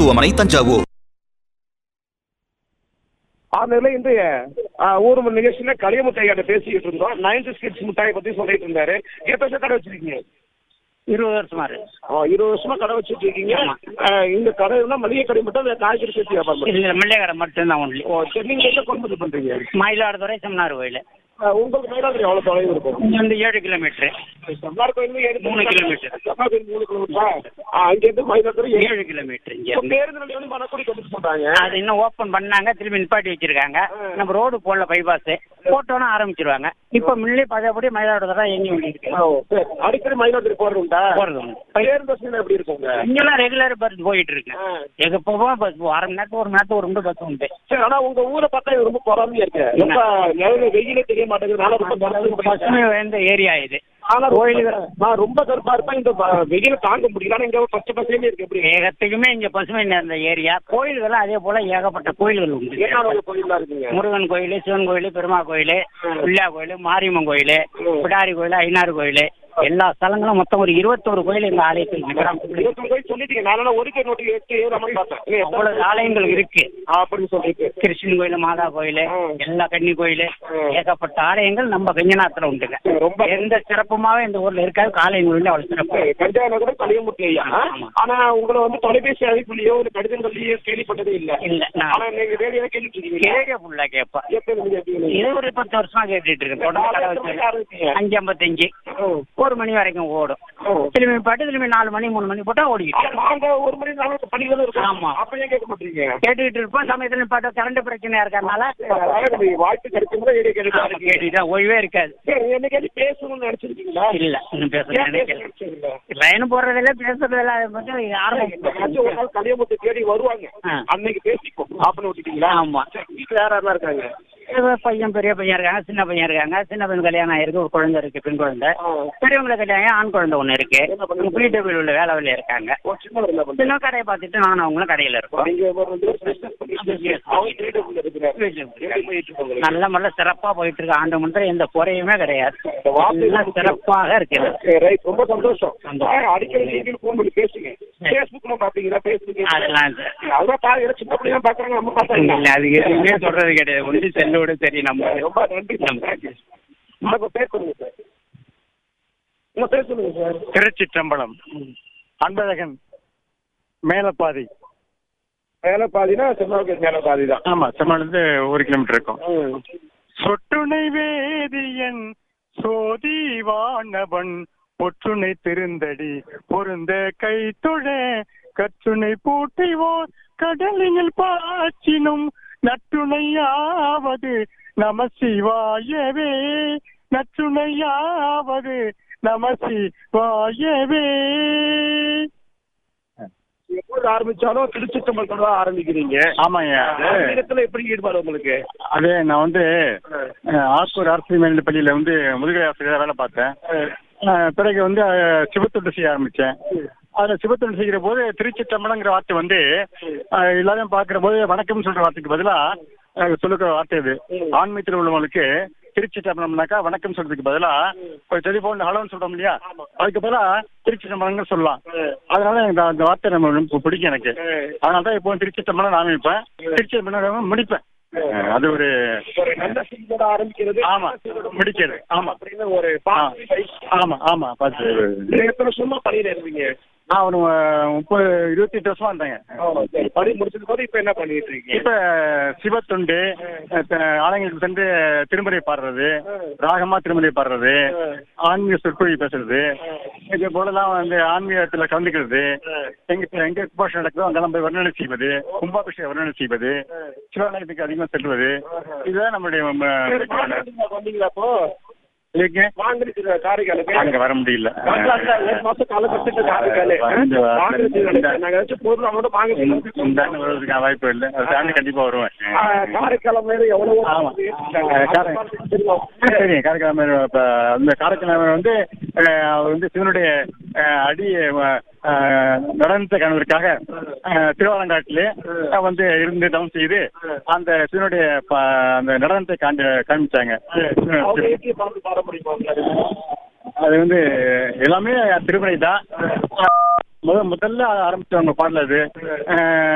மருத்துவமனை தஞ்சாவூர் ஆனதுல இன்றைய ஊர் நிகழ்ச்சியில களியமுட்டையாட்ட பேசிக்கிட்டு இருந்தோம் நைன்டி ஸ்கிட்ஸ் மிட்டாயை பத்தி சொல்லிட்டு இருந்தாரு எத்தனை வருஷம் கடை வச்சிருக்கீங்க இருபது வருஷமா இருக்கு ஆ, இருபது வருஷமா கடை வச்சுட்டு இருக்கீங்க ஆ, இந்த கடைனா மளிகை கடை மட்டும் இல்ல காய்கறி சேர்த்து வியாபாரம் பண்ணுறீங்க இதுல மிள்ளையக்கடை மட்டும்தான் ஒன்லி ஓ சரி நீங்க எங்க கொண்டு பண்றீங்க மயிலாடுதுறை செம்மனார் கோயில் ஆ, உங்களுக்கு மயிலாடுதுறை எவ்வளவு தொலைவு இருக்கும் இங்க வந்து ஏழு கிலோமீட்டர் செம்மார் கோயில் ஏழு மூணு கிலோமீட்டர். செம்மார் கோயில் மூணு கிலோமீட்டரா ஆ, இங்க இருந்து மயிலாடுதுறை ஏழு ஏழு கிலோமீட்டர் இங்க இப்ப இருந்து பேருந்து நிலையம் வந்து மணக்குடி கொண்டு சொல்றாங்க அது இன்னும் ஓபன் பண்ணாங்க திரும்பி நிப்பாட்டி வச்சிருக்காங்க நம்ம ரோடு போடல பைபாஸ் போட்டோன்னு ஆரம்பிச்சிருவாங்க இப்ப முன்னே பழையபடி மயிலாடுதுறை தான் எங்க இருக்கு ஓ, சரி. அடிக்கடி மயிலாடுதுறை போறது உண்டா போறது உண்டு. பேருந்து வசதி எப்படி இருக்குங்க இங்கெல்லாம் ரெகுலர் பஸ் போயிட்டு இருக்கு ஆ. எங்க போவோம் பஸ் அரை மணி நேரத்துக்கு ஒரு மணி நேரத்துக்கு ஒரு ரெண்டு பஸ் உண்டு சரி ஆனா உங்க ஊரை பார்த்தா இது ரொம்ப பொறாமையா இருக்கு ரொம்ப நிழல்ல வெயிலே தெரிய மாட்டேங்குதுனால ரொம்ப பசுமை வாய்ந்த ஏரியா இது ஆனா கோயிலுக்கு நான் ரொம்ப கருப்பா இருப்பேன் இந்த வ- வெயில தாங்க முடியல ஆனா இங்க பச்சை பசேன்னு இருக்கு எப்படி ஏகத்துக்குமே இங்க பசுமை நிறைந்த ஏரியா கோயில்கள் அதே போல ஏகப்பட்ட கோயில்கள் உண்டு ஏன்னா உங்க கோயிலா இருக்குங்க முருகன் கோயில் சிவன் கோயில் பெருமா கோயில் பிள்ளா கோயில் மாரியம்மன் கோயில் பிடாரி கோயில் ஐநாறு கோயில் எல்லா ஸ்தலங்களும் மொத்தம் ஒரு இருபத்தோரு கோயில் எங்க ஆலயத்தில் இருக்கு. இருபத்தி கோயில் சொல்லிட்டீங்க நான் ஒரு கே நோட்டு எட்டு ஏழு மாதிரி பார்த்தேன் இல்ல, எத்தனை அவ்வளவு ஆலயங்கள் இருக்கு அப்படின்னு சொல்லிட்டு கிருஷ்ணன் கோயில் மாதா கோயில் எல்லா கன்னி கோயில் ஏகப்பட்ட ஆலயங்கள் நம்ம கஞ்சநாத்துல உண்டுங்க ரொம்ப எந்த சிறப்புமாவே இந்த ஊர்ல இருக்காது காலயங்கள் அவ்வளவு சிறப்பு கஞ்சா நகரம் கலியமுட்டி ஐயா ஆமா. ஆனா உங்களை வந்து தொலைபேசி அழைப்புலயோ ஒரு கடிதங்கள்லயோ கேள்விப்பட்டதே இல்ல இல்ல நான் ஆனா நீங்க ரேடியோ கேள்விப்பட்டீங்க கேட்க ஃபுல்லா கேட்பா எத்தனை மணி கேட்டீங்க இது ஒரு பத்து வருஷமா கேட்டுட்டு இருக்கேன் தொடர்ந்து கடை வச்சு அஞ்சு ஐம்பத்தஞ்சு ஒரு மணி வரைக்கும் ஓடும் திரும்பி பாட்டு திரும்பி நாலு மணி மூணு மணி போட்டா ஓடிக்கிட்டு நாங்க ஒரு மணி நாளும் பண்ணிதான் இருக்கோம் ஆமா. அப்ப ஏன் கேட்க மாட்டீங்க கேட்டுக்கிட்டு இருப்போம் சமயத்துல பாட்டு கரண்ட் பிரச்சனையா இருக்கறனால அதனால நமக்கு வாய்ப்பு கிடைக்கும் ரேடியோ கேட்டு ஆமா, கேட்டுக்கிட்டா ஓய்வே இருக்காது சரி என்னைக்காச்சும் பேசணும்னு நினைச்சிருக்கீங்களா இல்ல இன்னும் பேச ஏன் பேச நினைக்கல நினைச்சதில்ல? லைன் போடுறதில்ல பேசுறதில்ல அதை பத்தி யாரும் யாராச்சும் ஒரு நாள் கலியமுத்து தேடி வருவாங்க ஆ. அன்னைக்கு பேசிப்போம் ஆப்பன் விட்டுட்டீங்களா ஆமா சரி, வீட்டுல யார் யாரெல்லாம் இருக்காங்க ஏதோ பையன் பெரிய பையன் இருக்காங்க சின்ன பையன் இருக்காங்க சின்ன பையன் கல்யாணம் ஆயிருக்கு ஒரு குழந்தை இருக்கு பெண் குழந்தை ஆ. பெரியவங்களுக்கு கல்யாணம் ஆண் குழந்தை ஒண்ணு இருக்கு என்ன பண்ணுங்க? பிடபிள் உள்ள வேலை வழியா இருக்காங்க ஒரு சின்னவர் என்ன பண்றாங்க? சின்ன கடையை பார்த்துட்டு நானும் அவங்களும் கடையில இருக்கோம் நீங்க ஒரு ரெண்டு பேரும் business பண்ணிட்டு இருக்கீங்க. அவங்க வீட்டுல இருக்கிறாரு. எப்படி போயிட்டு இருக்கு உங்களுக்கு? நல்ல முறையில் சிறப்பா போயிட்டு இருக்கு ஆண்டு மட்டும் எந்த குறையுமே கிடையாது இந்த வார்த்தை எல்லாம் சிறப்பாக இருக்கிறது சரி, right. ரொம்ப சந்தோஷம் சந்தோஷம். ஆ, அடிக்கடி நீங்களும் போன் பண்ணி பேசுங்க பேஸ்புக்ல பாப்பீங்களா பேஸ்புக் அதெல்லாம் சரி. அதெல்லாம் பாருங்க சின்ன பிள்ளைங்க பாக்குறாங்க நம்ம இல்ல, பாத்தாங்க அது எதுவுமே சொல்றது கிடையாது ஒன்லி செல்லோட சரி நம்ம ரொம்ப நன்றி சார் உங்க பேர் சொல்லுங்க சார் உங்க பேர் சொல்லுங்க சார் திருச்சிற்றம்பலம் அன்பழகன் மேலப்பாதி மேல பாதினா செம்மாவுக்கு மேல பாதி தான் ஆமா செம்மலேருந்து ஒரு கிலோமீட்டர் இருக்கும் சொட்டுணை வேதியன் சோதி வானவன் பொற்றுணை திருந்தடி பொருந்த கை தொழ கற்றுணை பூட்டைவோர் கடலினில் பாய்ச்சினும் நற்றுணையாவது நம சிவாயவே நற்றுணையாவது நம சிவாயவே எப்போது ஆரம்பிச்சாலும் திருச்சிற்றம்பலத்தோட தான் ஆரம்பிக்கிறீங்க ஆமாய்யா அது ஆன்மீகத்துல எப்படி ஈடுபாடு உங்களுக்கு அது நான் வந்து அஹ், ஆக்கூர் அரசு மேல்நிலைப் பள்ளியில வந்து முதுகலை ஆசிரியராக வேலை பார்த்தேன் அஹ், பிறகு வந்து அஹ், சிவத்தொண்டு செய்ய ஆரம்பிச்சேன் அதில் சிவத்தொண்டு செய்கிற போது திருச்சிற்றம்பலங்கிற வார்த்தை வந்து அஹ், எல்லாரும் பார்க்குற போது வணக்கம்னு சொல்ற வார்த்தைக்கு பதிலாக சொல்லுற வார்த்தை இது ஆன்மீகத்தில் உள்ளவங்களுக்கு திருச்சிற்றம்பலம்னாக்கா வணக்கம் சொல்றதுக்கு பதிலா ஒரு டெலிஃபோன் ஹலோன்னு சொல்றோம் இல்லையா அதுக்கு பதிலா திருச்சிற்றம்பலம்னு சொல்லலாம் அதனால எனக்கு அந்த- அந்த வார்த்தை நம்ம ரொம்ப பிடிக்கும் எனக்கு அதனால தான் இப்போ திருச்சிற்றம்பலம் நான் அமைப்பேன் திருச்சிற்றம்பலம் முடிப்பேன் அஹ் அது ஒரு ஒரு நல்ல செய்தியோட ஆரம்பிக்கிறது ஆமா முடிக்கிறது ஆமா அப்படின்னு ஒரு ஆ. Positive wise. ஆமா ஆமா பார்த்து நீங்க எத்தனை வருஷமா பணியில இருந்தீங்க நான் ஒரு அஹ், முப்பது இருபத்தி எட்டு வருஷமா இருந்தேங்க சரி, பணி முடிச்சது போது இப்ப என்ன பண்ணிட்டு இருக்கீங்க இப்ப சிவத்தொண்டு அஹ், த- ஆலயங்களுக்கு சென்று திருமுறை பாடுறது ராகமா திருமுறை பாடுறது ஆன்மீக சொற்பொழி பேசுறது இது போலலாம் வந்து ஆன்மீகத்துல கலந்துக்கிறது எங்க எங்க உபாஷம் நடக்குதோ அங்கெல்லாம் போய் வர்ணனை செய்வது கும்பாபிஷேக வர்ணனை செய்வது சிவாலயத்துக்கு அதிகமா செல்வது இதுதான் நம்மளுடைய ம- வந்தீங்களா அப்போ இதுக்கு வாங்கி காரைக்காலுக்கு அங்க வர முடியல வரலாறுல ஒரு மாசம் கால கட்டுட்டு காரைக்காலு வந்து வர- வாங்கி நாங்க ஏதாச்சும் பொருள் அவங்களோட வாங்கி இந்த ஆண்டு வருவதற்கு வாய்ப்பு இல்லை அதை தாண்டி கண்டிப்பா வருவேன் காரைக்காலம் வேற எவ்வளவோ ஆமா. ஏற்றிருக்காங்க. காரை- சரி காரைக்கால் இப்ப அந்த காரைக்கால் வந்து அஹ், அவர் வந்து சிவனுடைய அஹ், அடி அஹ், நடனத்தை காணுவதற்காக அஹ், திருவாலங்காட்டிலே அஹ், வந்து இருந்து தவம் செய்து அந்த சிவனுடைய ப- அந்த நடனத்தை காண்டி காண்பிச்சாங்க அவங்க ஏற்றிய பாட்டு பாட முடியுமா உங்களால? அது வந்து எல்லாமே திருமுறை தான் முத முதல்ல ஆரம்பிச்சவங்க பாடல அது அஹ்,